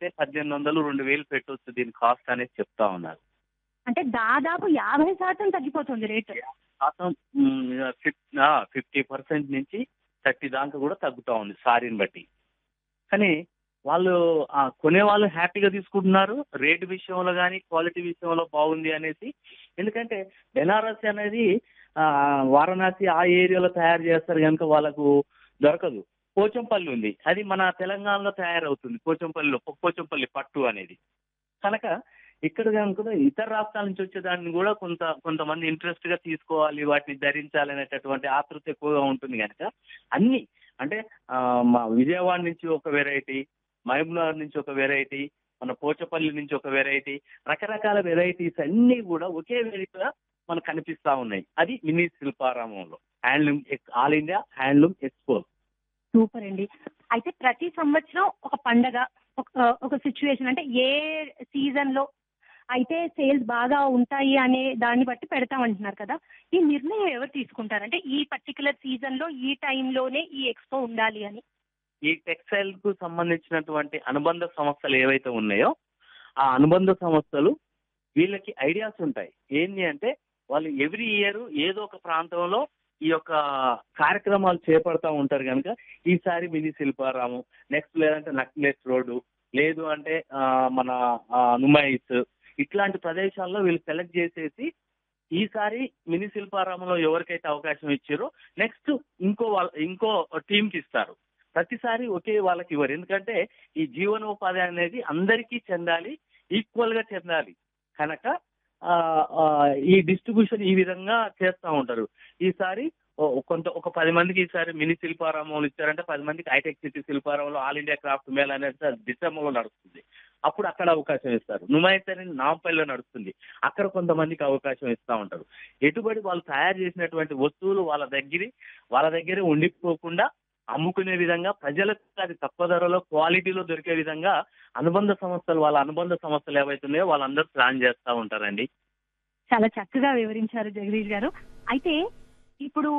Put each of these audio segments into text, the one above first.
అయితే పద్దెనిమిది వందలు రెండు వేలు పెట్టొచ్చు దీని కాస్ట్ అనేది చెప్తా ఉన్నారు అంటే దాదాపు యాభై శాతం తగ్గిపోతుంది రేటు శాతం ఫిఫ్టీ పర్సెంట్ నుంచి థర్టీ దాకా కూడా తగ్గుతా ఉంది సారీని బట్టి కానీ వాళ్ళు ఆ, కొనే వాళ్ళు హ్యాపీగా తీసుకుంటున్నారు రేటు విషయంలో కానీ క్వాలిటీ విషయంలో బాగుంది అనేసి ఎందుకంటే బెనారస్ అనేది ఆ, వారణాసి ఆ ఏరియాలో తయారు చేస్తారు కనుక వాళ్ళకు దొరకదు పోచంపల్లి ఉంది అది మన తెలంగాణలో తయారవుతుంది పోచంపల్లిలో పోచంపల్లి పట్టు అనేది కనుక ఇక్కడ కనుక ఇతర రాష్ట్రాల నుంచి వచ్చే దాన్ని కూడా కొంత కొంతమంది ఇంట్రెస్ట్ గా తీసుకోవాలి వాటిని ధరించాలి అనేటటువంటి ఆతృత ఎక్కువగా ఉంటుంది కనుక అన్ని అంటే ఆ, మా విజయవాడ నుంచి ఒక వెరైటీ మహబూబ్నగర్ నుంచి ఒక వెరైటీ మన పోచపల్లి నుంచి ఒక వెరైటీ రకరకాల వెరైటీస్ అన్నీ కూడా ఒకే వేదికగా మనకు కనిపిస్తా ఉన్నాయి అది మినీ శిల్పారామంలో handloom all India handloom expo super అండి అయితే ప్రతి సంవత్సరం ఒక పండగ ఒక ఒక సిచ్యువేషన్ అంటే ఏ సీజన్ లో అయితే సేల్స్ బాగా ఉంటాయి అనే దాన్ని బట్టి పెడతామంటున్నారు కదా ఈ నిర్ణయం ఎవరు తీసుకుంటారు అంటే ఈ పర్టికులర్ సీజన్ లో ఈ టైంలోనే ఈ ఎక్స్పో ఉండాలి అని ఈ టెక్స్టైల్ కు సంబంధించినటువంటి అనుబంధ సంస్థలు ఏవైతే ఉన్నాయో ఆ అనుబంధ సంస్థలు వీళ్ళకి ఐడియాస్ ఉంటాయి ఏంటి అంటే వాళ్ళు ఎవ్రీ ఇయర్ ఏదో ఒక ప్రాంతంలో ఈ యొక్క కార్యక్రమాలు చేపడతా ఉంటారు కనుక ఈసారి మినీ శిల్పారామం నెక్స్ట్ లేదంటే నక్లెస్ రోడ్డు లేదు అంటే ఆ, మన ఆ, నుమాయిస్ ఇట్లాంటి ప్రదేశాల్లో వీళ్ళు సెలెక్ట్ చేసేసి ఈసారి మినీ శిల్పారామంలో ఎవరికైతే అవకాశం ఇచ్చారో నెక్స్ట్ ఇంకో వాళ్ళ ఇంకో టీంకి ఇస్తారు ప్రతిసారి ఒకే వాళ్ళకి ఇవ్వరు ఎందుకంటే ఈ జీవనోపాధి అనేది అందరికీ చెందాలి ఈక్వల్ గా చెందాలి కనుక ఆ, ఆ, ఈ డిస్ట్రిబ్యూషన్ ఈ విధంగా చేస్తూ ఉంటారు ఈసారి ఓ- కొంత ఒక పది మందికి ఈసారి మినీ శిల్పారామంలో ఇచ్చారంటే పది మందికి హైటెక్ సిటీ శిల్పారామంలో ఆల్ ఇండియా క్రాఫ్ట్ మేళ అనేది డిసెంబర్లో నడుస్తుంది అప్పుడు అక్కడ అవకాశం ఇస్తారు నుమాయిత్ అనేది నాంపల్లిలో నడుస్తుంది అక్కడ కొంతమందికి అవకాశం ఇస్తూ ఉంటారు ఎటుబడి వాళ్ళు తయారు చేసినటువంటి వస్తువులు వాళ్ళ దగ్గర వాళ్ళ దగ్గరే ఉండిపోకుండా అమ్ముకునే విధంగా ప్రజలకు అది తక్కువ ధరలో క్వాలిటీలో దొరికే విధంగా అనుబంధ సంస్థలు వాళ్ళ అనుబంధ సంస్థలు ఏవైతున్నాయో వాళ్ళందరూ ప్లాన్ చేస్తూ ఉంటారండి చాలా చక్కగా వివరించారు జగదీష్ గారు అయితే ఇప్పుడు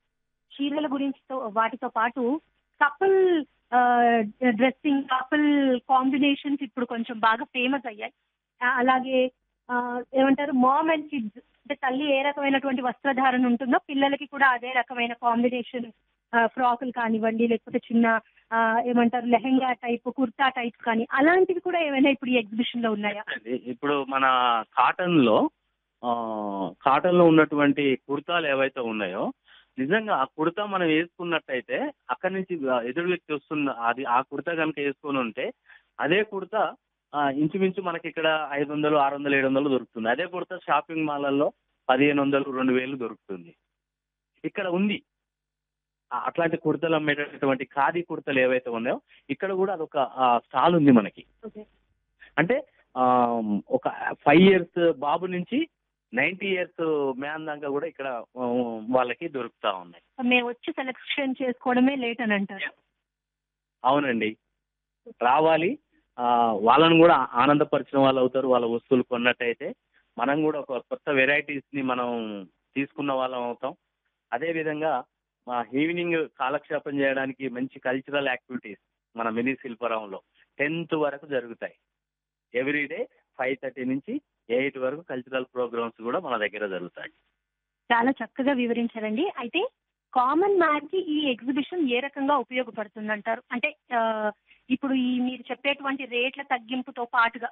చీరల గురించి తో- వాటితో పాటు కపుల్ డ్రెస్సింగ్ కపుల్ కాంబినేషన్స్ ఇప్పుడు కొంచెం బాగా ఫేమస్ అయ్యాయి ఆ, అలాగే ఆ, ఏమంటారు మామ్ అండ్ కిడ్స్ అంటే తల్లి ఏ రకమైనటువంటి వస్త్రధారణ ఉంటుందో పిల్లలకి కూడా అదే రకమైన కాంబినేషన్ ఫ్రాకులు కానివ్వండి లేకపోతే చిన్న ఆ, ఏమంటారు లెహెంగా టైప్ కుర్తా టైప్ కానీ అలాంటివి కూడా ఏమైనా ఇప్పుడు ఈ ఎగ్జిబిషన్ లో ఉన్నాయా అది ఇప్పుడు మన కాటన్ లో కాటన్ లో ఉన్నటువంటి కుర్తాలు ఏవైతే ఉన్నాయో నిజంగా ఆ కుర్తా మనం వేసుకున్నట్టయితే అక్కడి నుంచి ఎదురు వ్యక్తి వస్తున్న అది ఆ కుర్తా కనుక వేసుకొని ఉంటే అదే కుర్తా ఆ, ఇంచుమించు మనకి ఇక్కడ ఐదు వందలు ఆరు వందలు ఏడు వందలు దొరుకుతుంది అదే కుర్తా షాపింగ్ మాల్లలో పదిహేను వందలు రెండు వేలు దొరుకుతుంది ఇక్కడ ఉంది ఆ, అట్లాంటి కుర్తలు అమ్మేటటువంటి ఖాదీ కుర్తలు ఏవైతే ఉన్నాయో ఇక్కడ కూడా అదొక స్టాల్ ఉంది మనకి అంటే ఆ, ఒక ఫైవ్ ఇయర్స్ బాబు నుంచి నైన్టీ ఇయర్స్ మ్యాన్ దాకా కూడా ఇక్కడ ఆ, వాళ్ళకి దొరుకుతా ఉన్నాయి మేము వచ్చి సెలెక్షన్ చేసుకోవడమే లేట్ అని అంటారు అవునండి రావాలి ఆ, వాళ్ళని కూడా ఆనందపరిచిన వాళ్ళు అవుతారు వాళ్ళ వస్తువులు కొన్నట్టయితే మనం కూడా ఒక కొత్త వెరైటీస్ ని మనం తీసుకున్న వాళ్ళం అవుతాం అదే విధంగా మా ఈవినింగ్ కాలక్షేపం చేయడానికి మంచి కల్చరల్ యాక్టివిటీస్ మన మినీ శిల్పరంలో టెన్త్ వరకు జరుగుతాయి ఎవ్రీడే ఫైవ్ థర్టీ నుంచి ఎయిట్ వరకు కల్చరల్ ప్రోగ్రామ్స్ కూడా మన దగ్గర జరుగుతాయి చాలా చక్కగా వివరించారండి అయితే కామన్ మ్యాన్ కి ఈ ఎగ్జిబిషన్ ఏ రకంగా ఉపయోగపడుతుంది అంటారు అంటే ఆ, ఇప్పుడు ఈ మీరు చెప్పేటువంటి రేట్ల తగ్గింపుతో పాటుగా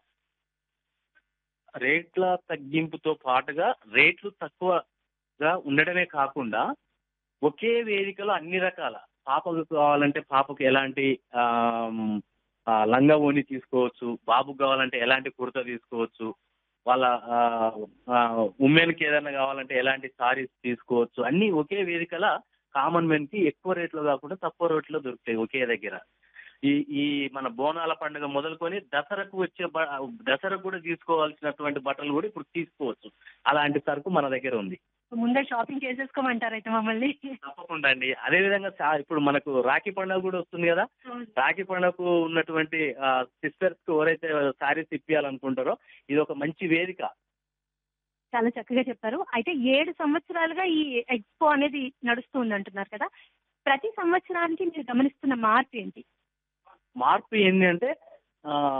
రేట్ల తగ్గింపుతో పాటుగా రేట్లు తక్కువగా ఉండడమే కాకుండా ఒకే వేదికలో అన్ని రకాల పాపకు కావాలంటే పాపకు ఎలాంటి ఆమ్, ఆ, లంగా ఓని తీసుకోవచ్చు బాబుకు కావాలంటే ఎలాంటి కుర్తా తీసుకోవచ్చు వాళ్ళ ఉమెన్కి ఏదైనా కావాలంటే ఎలాంటి సారీస్ తీసుకోవచ్చు అన్ని ఒకే వేదికల కామన్ మెన్ కి ఎక్కువ రేట్లో కాకుండా తక్కువ రేట్లో దొరుకుతాయి ఒకే దగ్గర ఈ ఈ మన బోనాల పండుగ మొదలుకొని దసరకు వచ్చే బ- దసరకు కూడా తీసుకోవాల్సినటువంటి బట్టలు కూడా ఇప్పుడు తీసుకోవచ్చు అలాంటి సరుకు మన దగ్గర ఉంది ముందే షాపింగ్ చేసేసుకోమంటారు అయితే మమ్మల్ని తప్పకుండా అండి అదే విధంగా చా- ఇప్పుడు మనకు రాఖీ పండుగ కూడా వస్తుంది కదా రాఖీ పండుగకు ఉన్నటువంటి సిస్టర్స్ కు ఎవరైతే సారీస్ ఇప్పించాలనుకుంటారో ఇది ఒక మంచి వేదిక చాలా చక్కగా చెప్పారు అయితే ఏడు సంవత్సరాలుగా ఈ ఎక్స్పో అనేది నడుస్తుంది అంటున్నారు కదా ప్రతి సంవత్సరానికి మీరు గమనిస్తున్న మార్పు ఏంటి మార్పు ఏంటి అంటే ఆ,